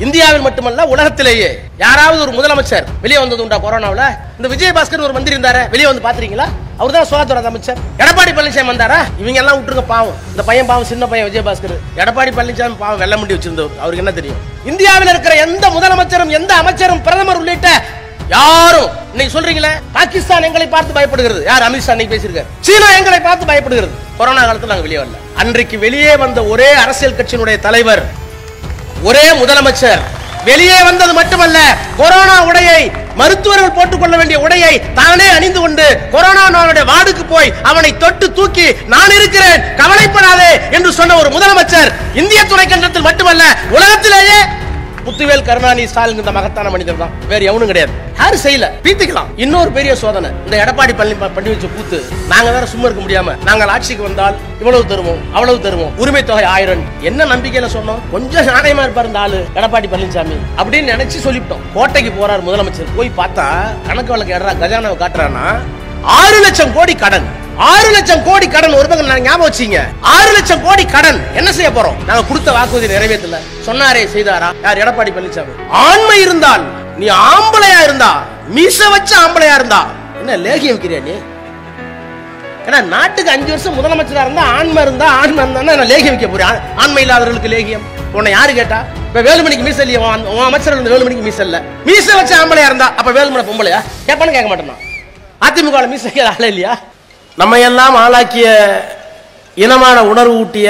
இந்தியாவில் மட்டுமல்ல உலகத்திலேயே யாராவது ஒரு முதலமைச்சர் வெளியே வந்தது உண்டா கொரோனாவுல இந்த விஜயபாஸ்கர் ஒரு மந்திரி இருந்தாரு வெளியே வந்து பாத்துறீங்களா அவர் தான் சுகாதார அமைச்சர் எடப்பாடி பழனிசாமி வந்தாரா இவங்க எல்லாம் விட்டுருங்க பாவம் இந்த பையன் பாவம் சின்ன பையன் விஜயபாஸ்கர் எடப்பாடி பழனிசாமி பாவம் வெள்ள முண்டி வச்சிருந்தவர் அவருக்கு என்ன தெரியும் இந்தியாவில் இருக்கிற எந்த முதலமைச்சரும் எந்த அமைச்சரும் பிரதமர் உள்ளிட்ட யாரும் இன்னைக்கு சொல்றீங்களே பாகிஸ்தான் எங்களை பார்த்து பயப்படுகிறது யார் அமித்ஷா இன்னைக்கு பேசியிருக்காரு சீனா எங்களை பார்த்து பயப்படுகிறது கொரோனா காலத்துல நாங்க வெளியே வரல அன்றைக்கு வெளியே வந்த ஒரே அரசியல் கட்சியினுடைய தலைவர் ஒரே முதலமைச்சர் வெளியே வந்தது மட்டுமல்ல கொரோனா உடையை மருத்துவர்கள் போட்டுக்கொள்ள வேண்டிய உடையை தானே அணிந்து கொண்டு கொரோனா நோயுடைய வார்டுக்கு போய் அவனை தொட்டு தூக்கி நான் இருக்கிறேன் கவலைப்படாதே என்று சொன்ன ஒரு முதலமைச்சர் இந்திய துணைக்கண்டத்தில் மட்டுமல்ல உலகத்திலேயே முத்துவேல் கருணாநிதி ஸ்டாலின் இந்த மகத்தான மனிதர் தான் வேற எவனும் கிடையாது யாரும் செய்யல பீத்திக்கலாம் இன்னொரு பெரிய சோதனை இந்த எடப்பாடி பள்ளி பண்ணி வச்ச கூத்து நாங்க வேற சும்மா இருக்க முடியாம நாங்கள் ஆட்சிக்கு வந்தால் இவ்வளவு தருவோம் அவ்வளவு தருவோம் உரிமை தொகை ஆயிரம் என்ன நம்பிக்கையில சொன்னோம் கொஞ்சம் நாணயமா இருப்பார் இந்த ஆளு எடப்பாடி பழனிசாமி அப்படின்னு நினைச்சு சொல்லிவிட்டோம் கோட்டைக்கு போறார் முதலமைச்சர் போய் பார்த்தா கணக்கு வழக்கு எடரா கஜானாவை காட்டுறான்னா ஆறு லட்சம் கோடி கடன் ஆறு லட்சம் கோடி கடன் ஒரு பக்கம் நான் ஞாபகம் வச்சீங்க ஆறு லட்சம் கோடி கடன் என்ன செய்ய போறோம் நாங்க கொடுத்த வாக்குறுதி நிறைவேற்றல சொன்னாரே செய்தாரா யார் எடப்பாடி பழனிசாமி ஆண்மை இருந்தால் நீ ஆம்பளையா இருந்தா மீச வச்ச ஆம்பளையா இருந்தா என்ன லேகியம் வைக்கிறியா நீ ஏன்னா நாட்டுக்கு அஞ்சு வருஷம் முதலமைச்சரா இருந்தா ஆண்மை இருந்தா ஆண்மை இருந்தா நான் லேகியம் வைக்க போறேன் ஆ- ஆண்மை இல்லாதவர்களுக்கு லேகியம் உன்னை யாரு கேட்டா இப்ப வேலுமணிக்கு மீச இல்லையா உன் உன் அமைச்சர் இருந்த வேலுமணிக்கு மீச இல்ல மீச வச்ச ஆம்பளையா இருந்தா அப்ப வேலுமணி பொம்பளையா கேட்பானு கேட்க மாட்டேனா அதிமுக மீச வைக்கிற ஆளே இல்லையா நம்ம எல்லாம் ஆளாக்கிய இனமான உணர்வு ஊட்டிய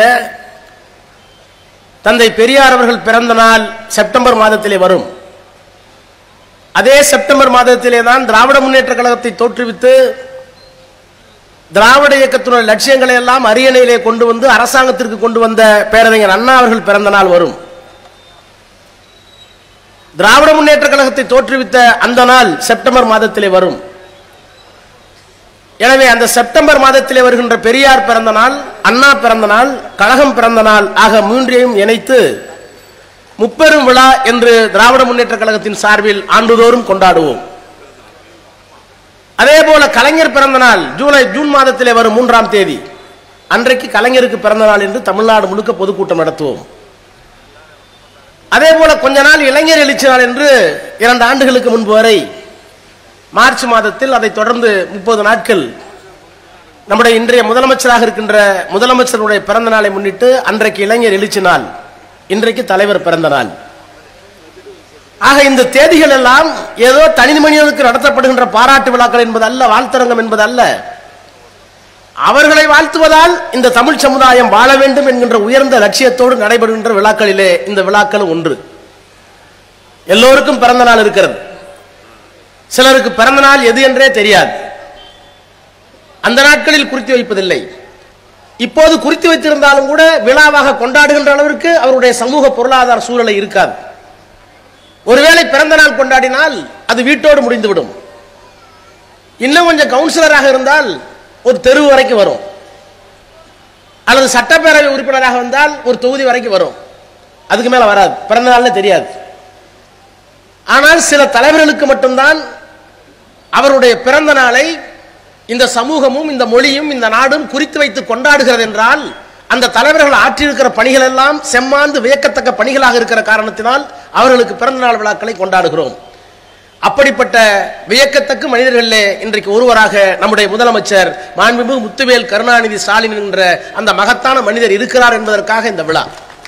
தந்தை பெரியார் அவர்கள் பிறந்த நாள் செப்டம்பர் மாதத்திலே வரும் அதே செப்டம்பர் மாதத்திலே தான் திராவிட முன்னேற்ற கழகத்தை தோற்றுவித்து திராவிட இயக்கத்தினுடைய லட்சியங்களை எல்லாம் அரியணையிலே கொண்டு வந்து அரசாங்கத்திற்கு கொண்டு வந்த பேரறிஞர் அண்ணா அவர்கள் பிறந்த நாள் வரும் திராவிட முன்னேற்ற கழகத்தை தோற்றுவித்த அந்த நாள் செப்டம்பர் மாதத்திலே வரும் எனவே அந்த செப்டம்பர் மாதத்திலே வருகின்ற பெரியார் பிறந்த நாள் அண்ணா பிறந்த நாள் கழகம் பிறந்த நாள் ஆக மூன்றையும் இணைத்து முப்பெரும் விழா என்று திராவிட முன்னேற்ற கழகத்தின் சார்பில் ஆண்டுதோறும் கொண்டாடுவோம் அதே போல கலைஞர் பிறந்த நாள் ஜூலை ஜூன் மாதத்திலே வரும் மூன்றாம் தேதி அன்றைக்கு கலைஞருக்கு பிறந்த நாள் என்று தமிழ்நாடு முழுக்க பொதுக்கூட்டம் நடத்துவோம் அதே போல கொஞ்ச நாள் இளைஞர் எழுச்சி நாள் என்று இரண்டு ஆண்டுகளுக்கு முன்பு வரை மார்ச் மாதத்தில் அதை தொடர்ந்து முப்பது நாட்கள் நம்முடைய இன்றைய முதலமைச்சராக இருக்கின்ற முதலமைச்சருடைய பிறந்த நாளை முன்னிட்டு அன்றைக்கு இளைஞர் எழுச்சி நாள் இன்றைக்கு தலைவர் பிறந்த நாள் ஆக இந்த தேதிகள் எல்லாம் ஏதோ தனி மனிதனுக்கு நடத்தப்படுகின்ற பாராட்டு விழாக்கள் என்பது அல்ல வாழ்த்தரங்கம் என்பது அல்ல அவர்களை வாழ்த்துவதால் இந்த தமிழ் சமுதாயம் வாழ வேண்டும் என்கின்ற உயர்ந்த லட்சியத்தோடு நடைபெறுகின்ற விழாக்களிலே இந்த விழாக்கள் ஒன்று எல்லோருக்கும் பிறந்த நாள் இருக்கிறது சிலருக்கு பிறந்த நாள் எது என்றே தெரியாது அந்த நாட்களில் குறித்து வைப்பதில்லை இப்போது குறித்து வைத்திருந்தாலும் கூட விழாவாக கொண்டாடுகின்ற அளவிற்கு அவருடைய சமூக பொருளாதார சூழலை இருக்காது ஒருவேளை பிறந்த நாள் கொண்டாடினால் அது வீட்டோடு முடிந்துவிடும் இன்னும் கொஞ்சம் கவுன்சிலராக இருந்தால் ஒரு தெரு வரைக்கும் வரும் அல்லது சட்டப்பேரவை உறுப்பினராக வந்தால் ஒரு தொகுதி வரைக்கும் வரும் அதுக்கு மேல வராது பிறந்த நாள்ல தெரியாது ஆனால் சில தலைவர்களுக்கு மட்டும்தான் அவருடைய பிறந்த நாளை இந்த சமூகமும் இந்த மொழியும் இந்த நாடும் குறித்து வைத்து கொண்டாடுகிறது என்றால் அந்த தலைவர்கள் ஆற்றியிருக்கிற பணிகள் எல்லாம் செம்மாந்து வியக்கத்தக்க பணிகளாக இருக்கிற காரணத்தினால் அவர்களுக்கு பிறந்த நாள் விழாக்களை கொண்டாடுகிறோம் அப்படிப்பட்ட வியக்கத்தக்க மனிதர்களிலே இன்றைக்கு ஒருவராக நம்முடைய முதலமைச்சர் மாண்புமிகு முத்துவேல் கருணாநிதி ஸ்டாலின் என்ற அந்த மகத்தான மனிதர் இருக்கிறார் என்பதற்காக இந்த விழா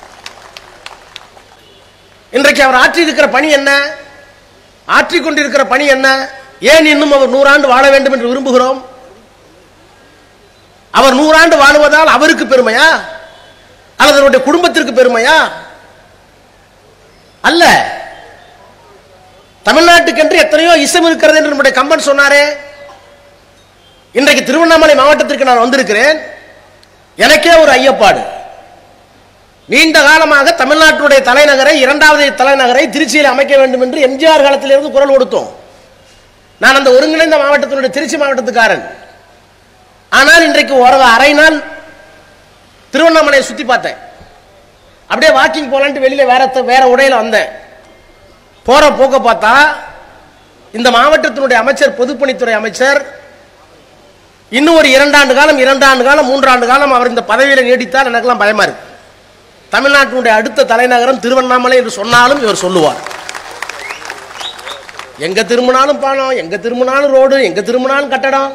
இன்றைக்கு அவர் ஆற்றியிருக்கிற பணி என்ன ஆற்றிக் கொண்டிருக்கிற பணி என்ன ஏன் இன்னும் அவர் நூறாண்டு வாழ வேண்டும் என்று விரும்புகிறோம் அவர் நூறாண்டு வாழுவதால் அவருக்கு பெருமையா அல்லது அவருடைய குடும்பத்திற்கு பெருமையா அல்ல தமிழ்நாட்டுக்கென்று எத்தனையோ இசம் இருக்கிறது என்று நம்முடைய கம்பன் சொன்னாரே இன்றைக்கு திருவண்ணாமலை மாவட்டத்திற்கு நான் வந்திருக்கிறேன் எனக்கே ஒரு ஐயப்பாடு நீண்ட காலமாக தமிழ்நாட்டுடைய தலைநகரை இரண்டாவது தலைநகரை திருச்சியில் அமைக்க வேண்டும் என்று எம்ஜிஆர் காலத்திலிருந்து குரல் கொடுத்தோம் நான் அந்த ஒருங்கிணைந்த மாவட்டத்தினுடைய திருச்சி மாவட்டத்துக்காரன் ஆனால் இன்றைக்கு ஒரு அரை நாள் திருவண்ணாமலையை சுத்தி பார்த்தேன் அப்படியே வாக்கிங் போலான்ட்டு வெளியில வேற த- வேற உடையில வந்தேன் போற போக்க பார்த்தா இந்த மாவட்டத்தினுடைய அமைச்சர் பொதுப்பணித்துறை அமைச்சர் இன்னும் ஒரு இரண்டாண்டு காலம் இரண்டாண்டு காலம் மூன்றாண்டு காலம் அவர் இந்த பதவியில நீடித்தால் எனக்கெல்லாம் பயமா இருக்கு தமிழ்நாட்டினுடைய அடுத்த தலைநகரம் திருவண்ணாமலை என்று சொன்னாலும் இவர் சொல்லுவார் எங்க திரும்பினாலும் பாலம் எங்க திரும்பினாலும் ரோடு எங்க திரும்பினாலும் கட்டடம்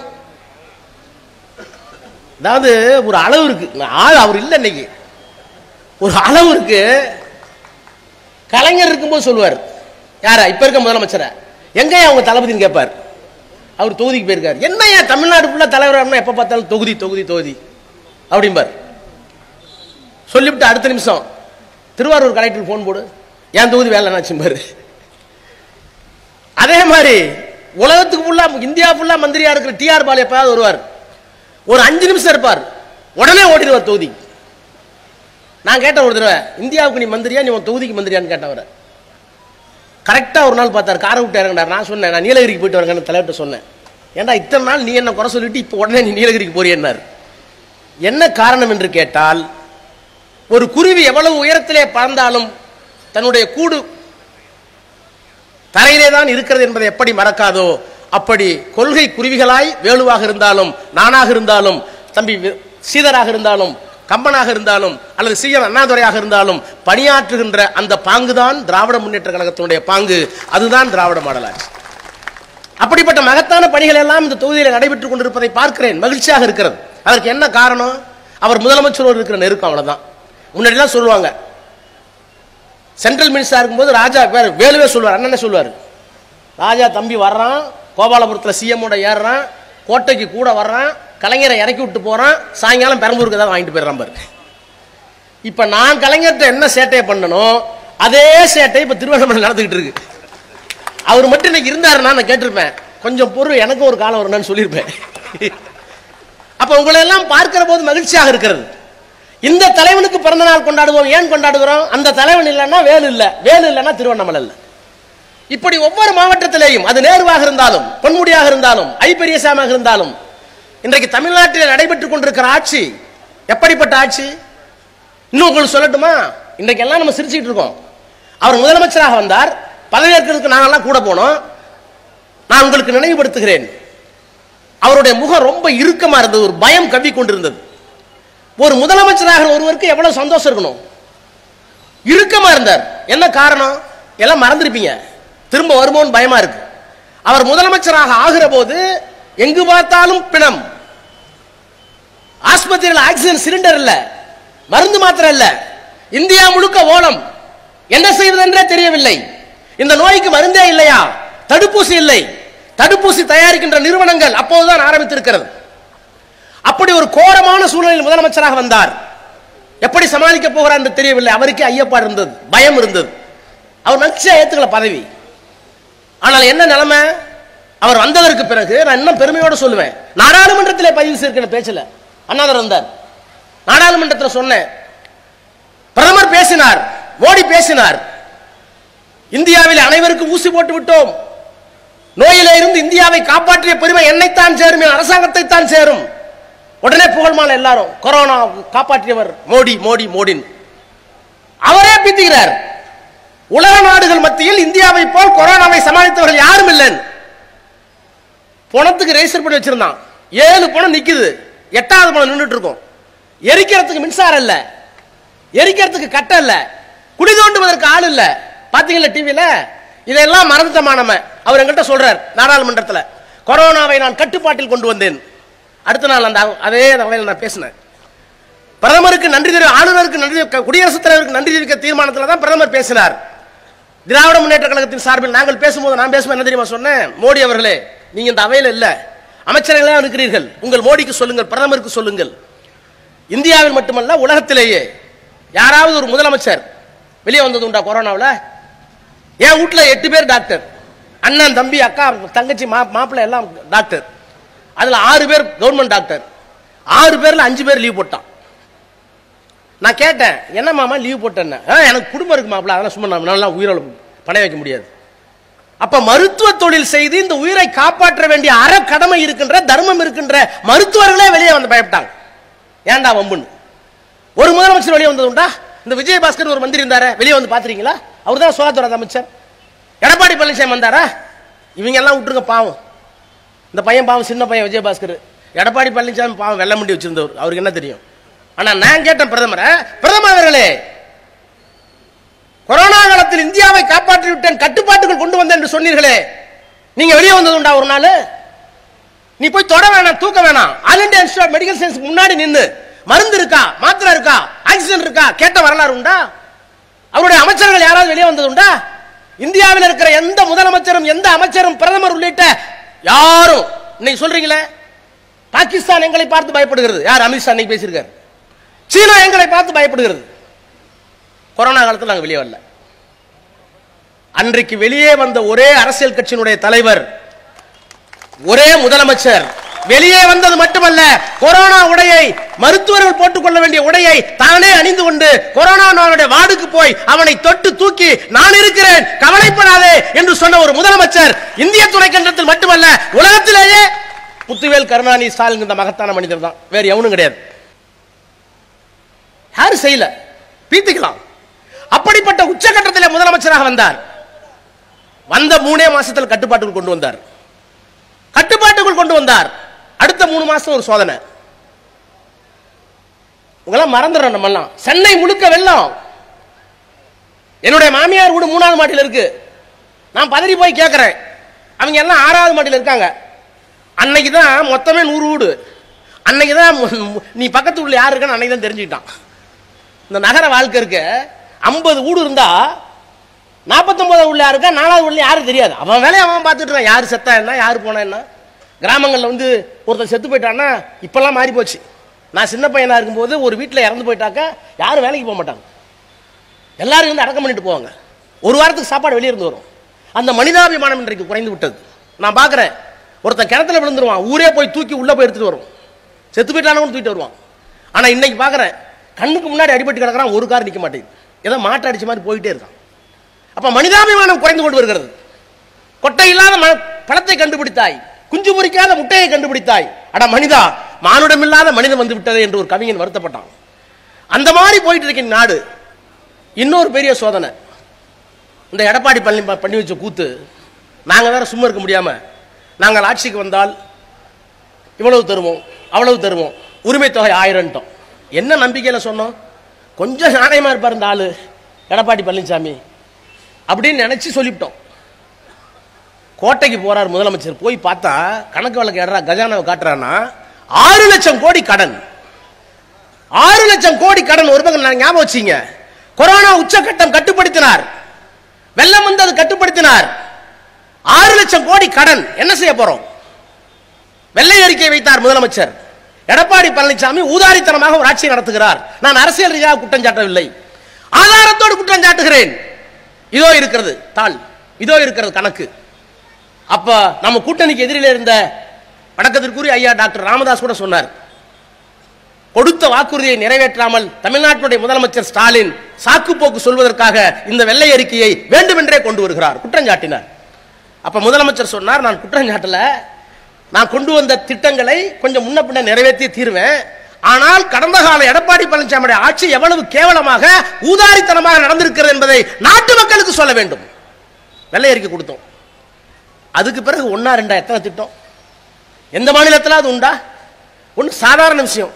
அதாவது ஒரு அளவு இருக்கு ஆள் அவர் இல்லை இன்னைக்கு ஒரு அளவு இருக்கு கலைஞர் இருக்கும்போது சொல்லுவார் யாரா இப்ப இருக்க முதலமைச்சரை எங்க அவங்க தளபதின்னு கேட்பார் அவர் தொகுதிக்கு போயிருக்காரு என்ன ஏன் தமிழ்நாடு ஃபுல்லா தலைவர் எப்ப பார்த்தாலும் தொகுதி தொகுதி தொகுதி அப்படிம்பார் சொல்லிவிட்டு அடுத்த நிமிஷம் திருவாரூர் கலெக்டர் ஃபோன் போடு என் தொகுதி வேலை என்னாச்சும்பாரு அதே மாதிரி உலகத்துக்கு ஃபுல்லா இந்தியா ஃபுல்லா மந்திரியா இருக்கிற டிஆர் பால் எப்பயாவது வருவார் ஒரு அஞ்சு நிமிஷம் இருப்பார் உடனே ஓடிடுவார் தொகுதி நான் கேட்டேன் ஒரு தடவை இந்தியாவுக்கு நீ மந்திரியா நீ உன் தொகுதிக்கு மந்திரியான்னு கேட்டவரை கரெக்டாக ஒரு நாள் பார்த்தார் காரை விட்டு இறங்கினார் நான் சொன்னேன் நான் நீலகிரிக்கு போயிட்டு வரேங்கன்னு தலைவர்கிட்ட சொன்னேன் ஏன்டா இத்தனை நாள் நீ என்ன குறை சொல்லிட்டு இப்போ உடனே நீ நீலகிரிக்கு போறியன்னார் என்ன காரணம் என்று கேட்டால் ஒரு குருவி எவ்வளவு உயரத்திலே பறந்தாலும் தன்னுடைய கூடு தரையிலே தான் இருக்கிறது என்பதை எப்படி மறக்காதோ அப்படி கொள்கை குருவிகளாய் வேலுவாக இருந்தாலும் நானாக இருந்தாலும் தம்பி வி- சீதராக இருந்தாலும் கம்பனாக இருந்தாலும் அல்லது சி என் அண்ணாதுரையாக இருந்தாலும் பணியாற்றுகின்ற அந்த பாங்குதான் திராவிட முன்னேற்ற கழகத்தினுடைய பாங்கு அதுதான் திராவிட மாடல் ஆட்சி அப்படிப்பட்ட மகத்தான பணிகள் எல்லாம் இந்த தொகுதியில் நடைபெற்றுக் கொண்டிருப்பதை பார்க்கிறேன் மகிழ்ச்சியாக இருக்கிறது அதற்கு என்ன காரணம் அவர் முதலமைச்சரோடு இருக்கிற நெருக்கம் அவ்வளவுதான் முன்னாடிலாம் சொல்லுவாங்க சென்ட்ரல் மினிஸ்டரா இருக்கும்போது ராஜா வேற வேலுவே சொல்லுவார் அண்ணனே சொல்லுவார் ராஜா தம்பி வர்றான் கோபாலபுரத்தில் சிஎம்மோட ஏறுறான் கோட்டைக்கு கூட வர்றான் கலைஞரை இறக்கி விட்டு போறான் சாயங்காலம் பெரம்பூருக்கு ஏதாவது வாங்கிட்டு போயிடுறான் பாரு இப்ப நான் கலைஞர்கிட்ட என்ன சேட்டையை பண்ணணும் அதே சேட்டை இப்ப திருவண்ணாமலை நடந்துகிட்டு இருக்கு அவர் மட்டும் இன்னைக்கு இருந்தாருன்னா நான் கேட்டிருப்பேன் கொஞ்சம் பொருள் எனக்கும் ஒரு காலம் வரணும்னு சொல்லியிருப்பேன் அப்ப உங்களை எல்லாம் பார்க்கிற போது மகிழ்ச்சியாக இருக்கிறது இந்த தலைவனுக்கு பிறந்த நாள் கொண்டாடுவோம் ஏன் கொண்டாடுகிறோம் அந்த தலைவன் இல்லைன்னா வேலு இல்ல வேலு இல்லைன்னா திருவண்ணாமலை இல்ல இப்படி ஒவ்வொரு மாவட்டத்திலேயும் அது நேருவாக இருந்தாலும் பொன்முடியாக இருந்தாலும் ஐ பெரியசாமியாக இருந்தாலும் இன்றைக்கு தமிழ்நாட்டில் நடைபெற்றுக் கொண்டிருக்கிற ஆட்சி எப்படிப்பட்ட ஆட்சி இன்னும் உங்களுக்கு சொல்லட்டுமா இன்றைக்கு எல்லாம் நம்ம சிரிச்சுட்டு இருக்கோம் அவர் முதலமைச்சராக வந்தார் பதவியேற்கிறதுக்கு நாங்கெல்லாம் கூட போனோம் நான் உங்களுக்கு நினைவுபடுத்துகிறேன் அவருடைய முகம் ரொம்ப இறுக்கமா இருந்தது ஒரு பயம் கவ்வி கொண்டிருந்தது ஒரு முதலமைச்சராக ஒருவருக்கு எவ்வளவு சந்தோஷம் இருக்கணும் இறுக்கமா இருந்தார் என்ன காரணம் எல்லாம் மறந்துருப்பீங்க திரும்ப வருமோன்னு பயமா இருக்கு அவர் முதலமைச்சராக ஆகிற போது எங்கு பார்த்தாலும் பிணம் ஆஸ்பத்திரியில் ஆக்சிஜன் சிலிண்டர் இல்ல மருந்து மாத்திரை இல்ல இந்தியா முழுக்க ஓலம் என்ன செய்வதென்றே தெரியவில்லை இந்த நோய்க்கு மருந்தே இல்லையா தடுப்பூசி இல்லை தடுப்பூசி தயாரிக்கின்ற நிறுவனங்கள் அப்போதுதான் ஆரம்பித்திருக்கிறது அப்படி ஒரு கோரமான சூழ்நிலையில் முதலமைச்சராக வந்தார் எப்படி சமாளிக்க போகிறார் என்று தெரியவில்லை அவருக்கே ஐயப்பாடு இருந்தது பயம் இருந்தது அவர் மகிழ்ச்சியா ஏத்துக்கல பதவி ஆனால் என்ன நிலைமை அவர் வந்ததற்கு பிறகு நான் இன்னும் பெருமையோடு சொல்லுவேன் நாடாளுமன்றத்திலே பதிவு செய்திருக்கிற பேச்சல அண்ணாதர் வந்தார் நாடாளுமன்றத்தில் சொன்னேன் பிரதமர் பேசினார் மோடி பேசினார் இந்தியாவில் அனைவருக்கும் ஊசி போட்டு விட்டோம் நோயிலே இருந்து இந்தியாவை காப்பாற்றிய பெருமை என்னைத்தான் சேரும் என் அரசாங்கத்தை தான் சேரும் உடனே புகழ்மால எல்லாரும் கொரோனா காப்பாற்றியவர் மோடி மோடி மோடின் அவரே பித்துகிறார் உலக நாடுகள் மத்தியில் இந்தியாவை போல் கொரோனாவை சமாளித்தவர்கள் யாரும் இல்லைன்னு பணத்துக்கு ரெஜிஸ்டர் பண்ணி வச்சிருந்தான் ஏழு பணம் நிக்குது எட்டாவது பணம் நின்றுட்டு இருக்கும் எரிக்கிறதுக்கு மின்சாரம் இல்ல எரிக்கிறதுக்கு கட்டை இல்ல குடி தோண்டுவதற்கு ஆள் இல்ல பாத்தீங்களா டிவில இதெல்லாம் மறந்துட்டமா நம்ம அவர் எங்கிட்ட சொல்றார் நாடாளுமன்றத்தில் கொரோனாவை நான் கட்டுப்பாட்டில் கொண்டு வந்தேன் அடுத்த நாள் அந்த அதே தகவலில் நான் பேசினேன் பிரதமருக்கு நன்றி தெரிவி ஆளுநருக்கு நன்றி தெரிவிக்க- குடியரசுத் தலைவருக்கு நன்றி தெரிவிக்க தீர்மானத்தில் தான் பிரதமர் பேசினார் திராவிட முன்னேற்ற கழகத்தின் சார்பில் நாங்கள் பேசும்போது நான் பேசும்போது என்ன தெரியுமா சொன்னேன் மோடி அவர்களே நீங்க இந்த அவையில் இல்ல அமைச்சர்களே இருக்கிறீர்கள் உங்கள் மோடிக்கு சொல்லுங்கள் பிரதமருக்கு சொல்லுங்கள் இந்தியாவில் மட்டுமல்ல உலகத்திலேயே யாராவது ஒரு முதலமைச்சர் வெளியே வந்தது உண்டா கொரோனாவில் என் வீட்டுல எட்டு பேர் டாக்டர் அண்ணன் தம்பி அக்கா தங்கச்சி மா மாப்பிள்ளை எல்லாம் டாக்டர் அதுல ஆறு பேர் கவர்மெண்ட் டாக்டர் ஆறு பேர்ல அஞ்சு பேர் லீவ் போட்டான் நான் கேட்டேன் என்ன மாமா லீவ் போட்டேன்னு "ஆ, எனக்கு குடும்பம் இருக்கு மாப்பிள்ள அதெல்லாம் சும்மா நான் நல்லா உயிரோட பணைய வைக்க முடியாது அப்ப மருத்துவ தொழில் செய்து இந்த உயிரை காப்பாற்ற வேண்டிய அற கடமை இருக்கின்ற தர்மம் இருக்கின்ற மருத்துவர்களே வெளியே வந்து பயப்பட்டாங்க ஏன்டா வம்புன்னு ஒரு முதலமைச்சர் வெளியே வந்தது உண்டா இந்த விஜயபாஸ்கர் ஒரு மந்திரி இருந்தாரு வெளியே வந்து பாத்துறீங்களா அவர் தான் சுகாதார அமைச்சர் எடப்பாடி பழனிசாமி வந்தாரா இவங்க எல்லாம் விட்டுருங்க பாவம் இந்த பையன் பாவம் சின்ன பையன் விஜயபாஸ்கர் எடப்பாடி பழனிசாமி பாவம் வெள்ள முண்டி வச்சிருந்தவர் அவருக்கு என்ன தெரியும் ஆனா நான் கேட்டேன் பிரதமரை பிரதமர் அவர்களே கொரோனா காலத்தில் இந்தியாவை காப்பாற்றி விட்டேன் கட்டுப்பாட்டுக்குள் கொண்டு வந்தேன் என்று சொன்னீர்களே நீங்க வெளியே வந்தது உண்டா ஒரு நாள் நீ போய் தொட வேணாம் தூக்க வேணாம் all India institute of medical science முன்னாடி நின்னு மருந்து இருக்கா மாத்திரை இருக்கா ஆக்சிஜன் இருக்கா கேட்ட வரலாறு உண்டா அவருடைய அமைச்சர்கள் யாராவது வெளியே வந்தது உண்டா இந்தியாவில் இருக்கிற எந்த முதலமைச்சரும் எந்த அமைச்சரும் பிரதமர் உள்ளிட்ட யாரும் இன்னைக்கு சொல்றீங்களே பாகிஸ்தான் எங்களை பார்த்து பயப்படுகிறது யார் அமித்ஷா இன்னைக்கு பேசியிருக்காரு சீனா எங்களை பார்த்து பயப்படுகிறது கொரோனா காலத்தில் நாங்கள் வெளியே வரல அன்றைக்கு வெளியே வந்த ஒரே அரசியல் கட்சியினுடைய தலைவர் ஒரே முதலமைச்சர் வெளியே வந்தது மட்டுமல்ல கொரோனா உடையை மருத்துவர்கள் போட்டுக்கொள்ள வேண்டிய உடையை தானே அணிந்து கொண்டு கொரோனா நோயுடைய வார்டுக்கு போய் அவனை தொட்டு தூக்கி நான் இருக்கிறேன் கவலைப்படாதே என்று சொன்ன ஒரு முதலமைச்சர் இந்திய துணைக்கண்டத்தில் மட்டுமல்ல உலகத்திலேயே முத்துவேல் கருணாநிதி ஸ்டாலின் இந்த மகத்தான மனிதர் தான் வேற எவனும் கிடையாது யாரும் செய்யல பீத்திக்கலாம் அப்படிப்பட்ட உச்சகட்டத்தில் முதலமைச்சராக வந்தார் வந்த மூணே மாசத்தில் கட்டுப்பாட்டுக்குள் கொண்டு வந்தார் கட்டுப்பாட்டுக்குள் கொண்டு வந்தார் அடுத்த மூணு மாசம் ஒரு சோதனை உங்களாம் மறந்துடுறோம் நம்ம எல்லாம் சென்னை முழுக்க வெள்ளம் என்னுடைய மாமியார் வீடு மூணாவது மாடியில் இருக்கு நான் பதறி போய் கேட்கிறேன் அவங்க எல்லாம் ஆறாவது மாடியில் இருக்காங்க அன்னைக்கு தான் மொத்தமே நூறு வீடு அன்னைக்கு தான் மு- மு- நீ பக்கத்து வீட்டில் யார் இருக்கான்னு அன்னைக்கு தான் தெரிஞ்சுக்கிட்டான் இந்த நகர வாழ்க்கை இருக்கு ஐம்பது வீடு இருந்தா நாற்பத்தொன்பது உள்ள இருக்கா நாலாவது உள்ள யாரும் தெரியாது அவன் வேலையை அவன் பார்த்துட்டு இருக்கான் யார் செத்தா என்ன யார் போனா என்ன கிராமங்களில் வந்து ஒருத்தர் செத்து போயிட்டான்னா இப்பெல்லாம் மாறி போச்சு நான் சின்ன பையனா இருக்கும்போது ஒரு வீட்டில் இறந்து போயிட்டாக்கா யாரும் வேலைக்கு போக மாட்டாங்க எல்லாரும் வந்து அடக்கம் பண்ணிட்டு போவாங்க ஒரு வாரத்துக்கு சாப்பாடு வெளியே இருந்து வரும் அந்த மனிதாபிமானம் இன்றைக்கு குறைந்து விட்டது நான் பார்க்குறேன் ஒருத்தன் கிணத்துல விழுந்துருவான் ஊரே போய் தூக்கி உள்ள போய் எடுத்துட்டு வரும் செத்து போயிட்டானவன் தூக்கிட்டு வருவான் ஆனா இன்னைக்கு பார்க்குறேன் கண்ணுக்கு முன்னாடி அடிபட்டு கிடக்குறான் ஒரு கார் நிற்க மாட்டேங்குது ஏதோ மாட்டை அடிச்ச மாதிரி போயிட்டே இருக்கான் அப்ப மனிதாபிமானம் குறைந்து கொண்டு வருகிறது கொட்டை இல்லாத ம- பழத்தை கண்டுபிடித்தாய் குஞ்சு பொறிக்காத முட்டையை கண்டுபிடித்தாய் அட மனிதா மானுடம் இல்லாத மனிதன் வந்து விட்டதே என்று ஒரு கவிஞன் வருத்தப்பட்டான் அந்த மாதிரி போயிட்டு இருக்க நாடு இன்னொரு பெரிய சோதனை இந்த எடப்பாடி பழனி பண்ணி வச்ச கூத்து நாங்க வேற சும்மா இருக்க முடியாம நாங்கள் ஆட்சிக்கு வந்தால் இவ்வளவு தருவோம் அவ்வளவு தருவோம் உரிமை தொகை ஆயிரம்ட்டோம் என்ன நம்பிக்கையில சொன்னோம் கொஞ்சம் நாணயமா இருப்பார் இந்த ஆளு எடப்பாடி பழனிசாமி அப்படின்னு நினைச்சு சொல்லிவிட்டோம் கோட்டைக்கு போறார் முதலமைச்சர் போய் பார்த்தா கணக்கு வழக்கு எடுறா கஜானாவை காட்டுறான்னா ஆறு லட்சம் கோடி கடன் ஆறு லட்சம் கோடி கடன் ஒரு பக்கம் நான் ஞாபகம் வச்சீங்க கொரோனா உச்சக்கட்டம் கட்டுப்படுத்தினார் வெள்ளம் வந்து அது கட்டுப்படுத்தினார் ஆறு லட்சம் கோடி கடன் என்ன செய்ய போறோம் வெள்ளை அறிக்கை வைத்தார் முதலமைச்சர் எடப்பாடி பழனிசாமி ஊதாரித்தனமாக ஒரு ஆட்சி நடத்துகிறார் நான் அரசியல் ரீதியாக குற்றம் சாட்டவில்லை ஆதாரத்தோடு குற்றம் சாட்டுகிறேன் இதோ இருக்கிறது தாள் இதோ இருக்கிறது கணக்கு அப்ப நம்ம கூட்டணிக்கு எதிரில் இருந்த வணக்கத்திற்குரிய ஐயா டாக்டர் ராமதாஸ் கூட சொன்னார் கொடுத்த வாக்குறுதியை நிறைவேற்றாமல் தமிழ்நாட்டினுடைய முதலமைச்சர் ஸ்டாலின் சாக்குப்போக்கு சொல்வதற்காக இந்த வெள்ளை அறிக்கையை வேண்டுமென்றே கொண்டு வருகிறார் குற்றம் சாட்டினார் அப்ப முதலமைச்சர் சொன்னார் நான் குற்றம் சாட்டல நான் கொண்டு வந்த திட்டங்களை கொஞ்சம் முன்ன பின்ன நிறைவேற்றி தீர்வேன் ஆனால் கடந்த கால எடப்பாடி பழனிசாமியுடைய ஆட்சி எவ்வளவு கேவலமாக ஊதாரித்தனமாக நடந்திருக்கிறது என்பதை நாட்டு மக்களுக்கு சொல்ல வேண்டும் வெள்ளை அறிக்கை கொடுத்தோம் அதுக்கு பிறகு ஒன்னா ரெண்டா எத்தனை திட்டம் எந்த மாநிலத்தில் அது உண்டா ஒன்று சாதாரண விஷயம்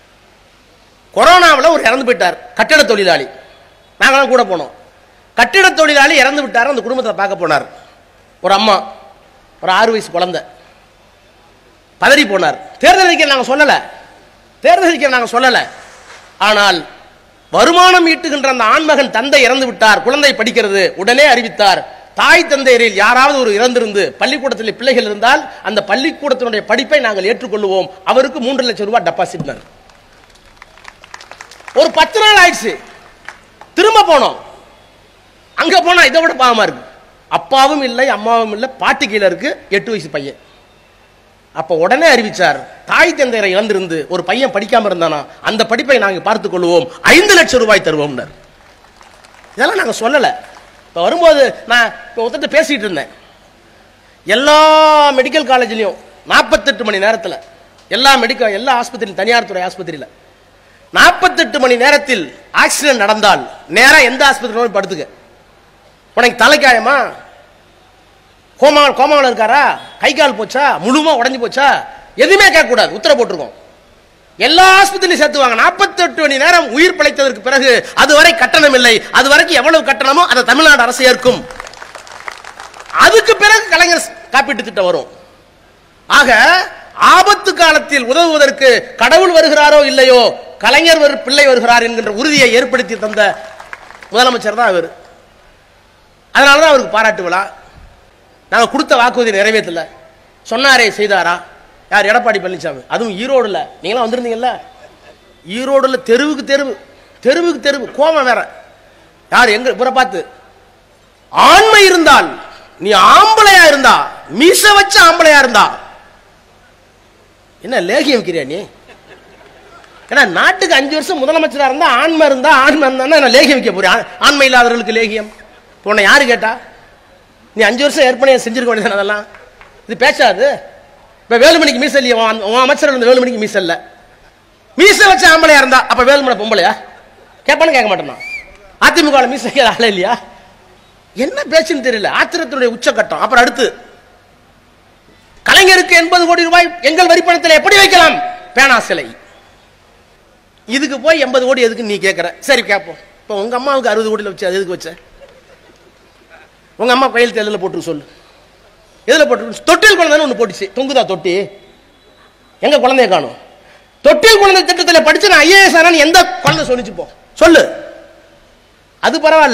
கொரோனாவில் ஒரு இறந்து போயிட்டார் கட்டிட தொழிலாளி நாங்களாம் கூட போனோம் கட்டிட தொழிலாளி இறந்து விட்டார் அந்த குடும்பத்தை பார்க்க போனார் ஒரு அம்மா ஒரு ஆறு வயசு குழந்தை பதறி போனார் தேர்தல் அறிக்கை நாங்கள் சொல்லலை தேர்தல் அறிக்கை நாங்கள் சொல்லலை ஆனால் வருமானம் ஈட்டுகின்ற அந்த ஆண்மகன் தந்தை இறந்து விட்டார் குழந்தை படிக்கிறது உடனே அறிவித்தார் தாய் தந்தையரில் யாராவது ஒரு இறந்திருந்து பள்ளிக்கூடத்தில் பிள்ளைகள் இருந்தால் அந்த பள்ளிக்கூடத்தினுடைய படிப்பை நாங்கள் ஏற்றுக்கொள்வோம் அவருக்கு மூன்று லட்சம் ரூபாய் டெபாசிட் ஒரு பத்து நாள் ஆயிடுச்சு திரும்ப போனோம் அங்க போனா இதை விட பாவமா இருக்கு அப்பாவும் இல்லை அம்மாவும் இல்லை பாட்டி கீழே இருக்கு எட்டு வயசு பையன் அப்ப உடனே அறிவிச்சார் தாய் தந்தையரை இழந்திருந்து ஒரு பையன் படிக்காம இருந்தானா அந்த படிப்பை நாங்க பார்த்துக் கொள்வோம் ஐந்து லட்சம் ரூபாய் தருவோம்னர் இதெல்லாம் நாங்க சொல்லல இப்ப வரும்போது நான் இப்ப ஒருத்தர் பேசிட்டு இருந்தேன் எல்லா மெடிக்கல் காலேஜ்லயும் நாற்பத்தெட்டு மணி நேரத்துல எல்லா மெடிக்கல் எல்லா ஆஸ்பத்திரியும் தனியார் துறை ஆஸ்பத்திரியில நாற்பத்தெட்டு மணி நேரத்தில் ஆக்சிடென்ட் நடந்தால் நேரா எந்த ஆஸ்பத்திரி போய் படுத்துக்க உனக்கு தலைக்காயமா கோமா கோமாவில் இருக்காரா கை கால் போச்சா முழுமா உடைஞ்சு போச்சா எதுவுமே கேட்கக்கூடாது உத்தரவு போட்டிருக்கோம் எல்லா ஆஸ்பத்திரியும் சேர்த்துவாங்க 48 மணி நேரம் உயிர் பிழைத்ததற்கு பிறகு அதுவரை கட்டணம் இல்லை அது வரைக்கும் எவ்வளவு கட்டணமோ அதை தமிழ்நாடு அரசு ஏற்கும் அதுக்கு பிறகு கலைஞர் காப்பீட்டு திட்டம் வரும் ஆக ஆபத்து காலத்தில் உதவுவதற்கு கடவுள் வருகிறாரோ இல்லையோ கலைஞர் வரு- பிள்ளை வருகிறார் என்கின்ற உறுதியை ஏற்படுத்தி தந்த முதலமைச்சர் தான் அவர் அதனால தான் அவருக்கு பாராட்டு விழா நாங்க கொடுத்த வாக்குறுதி நிறைவேற்றல சொன்னாரே செய்தாரா யார் எடப்பாடி பழனிசாமி அதுவும் ஈரோடுல நீங்களாம் வந்திருந்தீங்கல்ல ஈரோடுல தெருவுக்கு தெருவு தெருவுக்கு தெருவு கோபம் வேற யார் எங்க இவரை பார்த்து ஆண்மை இருந்தால் நீ ஆம்பளையா இருந்தா மீச வச்ச ஆம்பளையா இருந்தா என்ன லேகியம் வைக்கிறியா நீ ஏன்னா நாட்டுக்கு அஞ்சு வருஷம் முதலமைச்சரா இருந்தா ஆண்மை இருந்தா ஆண்மை இருந்தா நான் லேகியம் வைக்க போறேன் ஆ- ஆண்மை இல்லாதவர்களுக்கு லேகியம் இப்போ உன்னை யாரு கேட்டா நீ அஞ்சு வருஷம் ஏற்பனையை செஞ்சிருக்க வேண்டியது அதெல்லாம் இது பேசாது இப்ப வேலுமணிக்கு மீச இல்லையா உன் உன் அமைச்சர் இருந்த வேலுமணிக்கு மீச இல்ல மீச வச்ச ஆம்பளையா இருந்தா அப்ப வேலுமணி பொம்பளையா கேட்பானு கேட்க மாட்டேனா அதிமுக மீச வைக்கிற ஆளே இல்லையா என்ன பேச்சுன்னு தெரியல ஆத்திரத்தினுடைய உச்சக்கட்டம் அப்புறம் அடுத்து கலைஞருக்கு எண்பது கோடி ரூபாய் எங்கள் வரிப்பணத்தில் எப்படி வைக்கலாம் பேனா சிலை இதுக்கு போய் எண்பது கோடி எதுக்கு நீ கேட்கற சரி கேட்போம் இப்போ உங்க அம்மாவுக்கு அறுபது கோடியில் வச்சு அது எதுக்கு வச்ச உங்க அம்மா கையெழுத்து எதில் போட்டு சொல்லு எதில் போட்டு தொட்டில் குழந்தைன்னு ஒன்று போட்டுச்சு தொங்குதா தொட்டி எங்க குழந்தைய காணும் தொட்டில் குழந்தை திட்டத்தில் படிச்சு நான் ஐஏஎஸ் ஆனான்னு எந்த குழந்தை சொல்லிச்சு போ சொல்லு அது பரவாயில்ல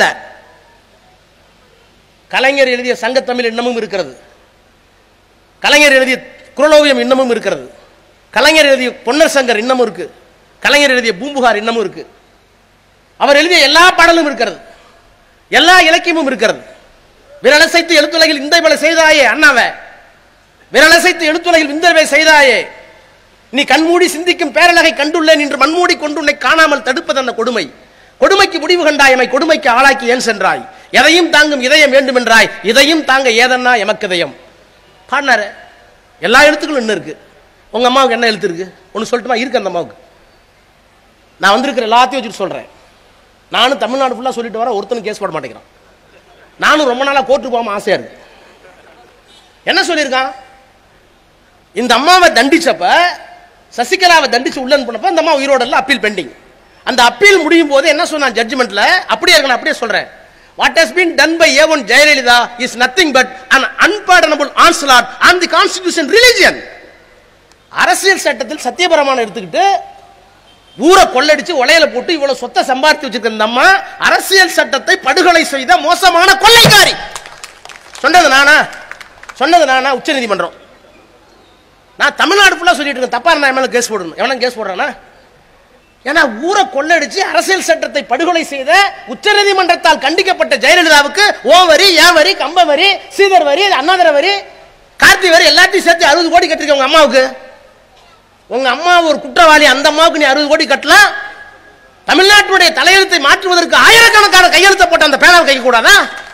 கலைஞர் எழுதிய சங்கத்தமிழ் இன்னமும் இருக்கிறது கலைஞர் எழுதிய குரலோவியம் இன்னமும் இருக்கிறது கலைஞர் எழுதிய பொன்னர் சங்கர் இன்னமும் இருக்கு கலைஞர் எழுதிய பூம்புகார் இன்னமும் இருக்கு அவர் எழுதிய எல்லா பாடலும் இருக்கிறது எல்லா இலக்கியமும் இருக்கிறது விரலசைத்து எழுத்துலகில் இந்த வேலை செய்தாயே அண்ணாவே விரலசைத்து எழுத்துலகில் இந்த வேலை செய்தாயே நீ கண்மூடி சிந்திக்கும் பேரழகை கண்டுள்ளேன் என்று மண்மூடி கொண்டு உன்னை காணாமல் தடுப்பது அந்த கொடுமை கொடுமைக்கு முடிவு கண்டாயமை கொடுமைக்கு ஆளாக்கி ஏன் சென்றாய் எதையும் தாங்கும் இதயம் வேண்டும் என்றாய் இதையும் தாங்க ஏதன்னா எமக்கதயம் பாடினாரு எல்லா எழுத்துக்களும் இன்னும் இருக்கு உங்க அம்மாவுக்கு என்ன எழுத்து இருக்கு ஒன்று சொல்லட்டுமா இருக்கு அந்த அம்மாவுக்கு நான் வந்திருக்கிற எல்லாத்தையும் வச்சுட்டு சொல்றேன் நானும் தமிழ்நாடு ஃபுல்லாக சொல்லிட்டு வரேன் ஒருத்தனும் கேஸ் போட மாட்டேங்கிறான் நானும் ரொம்ப நாளாக கோர்ட்டுக்கு போகாம ஆசையா இருக்கு என்ன சொல்லியிருக்கான் இந்த அம்மாவை தண்டிச்சப்ப சசிகலாவை தண்டிச்சு உள்ள அனுப்புனப்ப இந்த அம்மா உயிரோட இல்ல அப்பீல் பெண்டிங் அந்த அப்பீல் முடியும் போது என்ன சொன்னான் ஜட்ஜ்மெண்ட்ல அப்படியே இருக்கு நான் அப்படியே சொல்றேன் what has been done by even Jayalalithaa is nothing but an unpardonable onslaught on the constitution religion அரசியல் சட்டத்தில் சத்தியபிரமாணம் எடுத்துக்கிட்டு ஊரை கொள்ளடிச்சு உலையில போட்டு இவ்வளவு சொத்தை சம்பாதித்து வச்சிருக்க இந்த அம்மா அரசியல் சட்டத்தை படுகொலை செய்த மோசமான கொள்ளைக்காரி சொன்னது நானா சொன்னது நானா உச்சநீதிமன்றம் நான் தமிழ்நாடு ஃபுல்லா சொல்லிட்டு இருக்கேன் தப்பா இருந்தா என் மேல கேஸ் போடணும் எவனும் கேஸ் போடுறானா ஏன்னா ஊரை கொள்ளடிச்சு அரசியல் சட்டத்தை படுகொலை செய்த உச்சநீதிமன்றத்தால் கண்டிக்கப்பட்ட ஜெயலலிதாவுக்கு ஓ வரி ஏ வரி கம்ப வரி சீதர் வரி அண்ணாதர வரி கார்த்தி வரி எல்லாத்தையும் சேர்த்து அறுபது கோடி கட்டிருக்க உங்க அம்மாவுக்கு உங்க அம்மா ஒரு குற்றவாளி அந்த அம்மாவுக்கு நீ அறுபது கோடி கட்டலாம் தமிழ்நாட்டுடைய தலையெழுத்தை மாற்றுவதற்கு ஆயிரக்கணக்கான கையெழுத்த போட்ட அந்த பேனாவை கைக்க கூடாதா